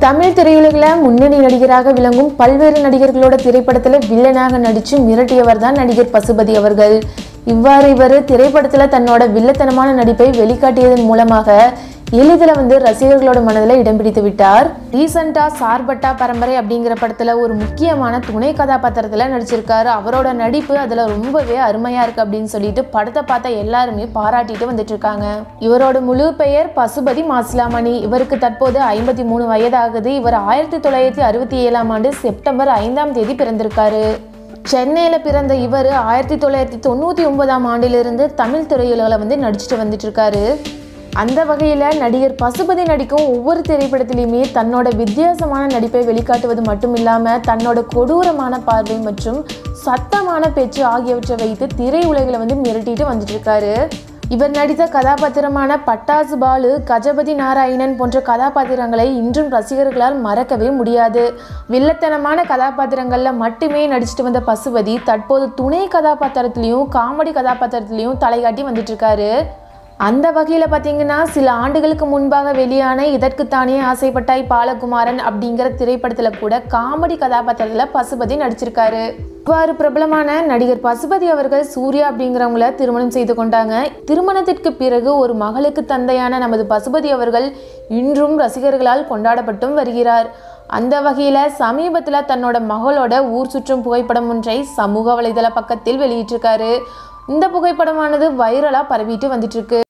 தமிழ் திரையுலகில் முன்னணி நடிகராக விளங்கும் பல்வேறு நடிகர்களோட திரைப்படத்தில் வில்லனாக நடித்து மிரட்டியவர் தான் நடிகர் பசுபதி அவர்கள் இவ்வாறு இவர் திரைப்படத்தில் தன்னோட வில்லத்தனமான நடிப்பை வெளிக்காட்டியதன் மூலமாக எளிதில் வந்து ரசிகர்களோட மனதில் இடம் பிடித்து விட்டார் ரீசெண்டாக சார்பட்டா பரம்பரை அப்படிங்கிற படத்தில் ஒரு முக்கியமான துணை கதாபாத்திரத்தில் நடிச்சிருக்காரு அவரோட நடிப்பு அதில் ரொம்பவே அருமையாக இருக்குது அப்படின்னு சொல்லிட்டு படத்தை பார்த்த எல்லாருமே பாராட்டிட்டு வந்துட்டு இருக்காங்க இவரோட முழு பெயர் பசுபதி மாசிலாமணி இவருக்கு தற்போது ஐம்பத்தி மூணு வயதாகுது இவர் ஆயிரத்தி தொள்ளாயிரத்தி அறுபத்தி ஏழாம் ஆண்டு செப்டம்பர் ஐந்தாம் தேதி பிறந்திருக்காரு சென்னையில் பிறந்த இவர் ஆயிரத்தி தொள்ளாயிரத்தி தொண்ணூற்றி ஒன்பதாம் ஆண்டிலிருந்து தமிழ் திரையுலகில் வந்து நடிச்சுட்டு வந்துட்டு இருக்காரு அந்த வகையில் நடிகர் பசுபதி நடிக்கும் ஒவ்வொரு திரைப்படத்திலையுமே தன்னோட வித்தியாசமான நடிப்பை வெளிக்காட்டுவது மட்டும் இல்லாமல் தன்னோட கொடூரமான பார்வை மற்றும் சத்தமான பேச்சு ஆகியவற்றை வைத்து திரையுலகில் வந்து மிரட்டிட்டு வந்துட்டு இருக்காரு இவர் நடித்த கதாபாத்திரமான பட்டாசு பாலு கஜபதி நாராயணன் போன்ற கதாபாத்திரங்களை இன்றும் ரசிகர்களால் மறக்கவே முடியாது வில்லத்தனமான கதாபாத்திரங்களில் மட்டுமே நடிச்சிட்டு வந்த பசுபதி தற்போது துணை கதாபாத்திரத்திலையும் காமெடி கதாபாத்திரத்திலையும் தலைகாட்டி வந்துட்டு இருக்காரு அந்த வகையில் பார்த்தீங்கன்னா சில ஆண்டுகளுக்கு முன்பாக வெளியான இதற்குத்தானே ஆசைப்பட்டாய் பாலகுமாரன் அப்படிங்கிற திரைப்படத்தில் கூட காமெடி கதாபாத்திரத்தில் பசுபதி நடிச்சிருக்காரு இவ்வாறு பிரபலமான நடிகர் பசுபதி அவர்கள் சூர்யா அப்படிங்கிறவங்கள திருமணம் செய்து கொண்டாங்க திருமணத்திற்கு பிறகு ஒரு மகளுக்கு தந்தையான நமது பசுபதி அவர்கள் இன்றும் ரசிகர்களால் கொண்டாடப்பட்டும் வருகிறார் அந்த வகையில் சமீபத்தில் தன்னோட மகளோட ஊர் சுற்றும் புகைப்படம் ஒன்றை சமூக வலைதள பக்கத்தில் வெளியிட்டிருக்காரு இந்த புகைப்படமானது வைரலாக பரவிட்டு வந்துட்டு இருக்கு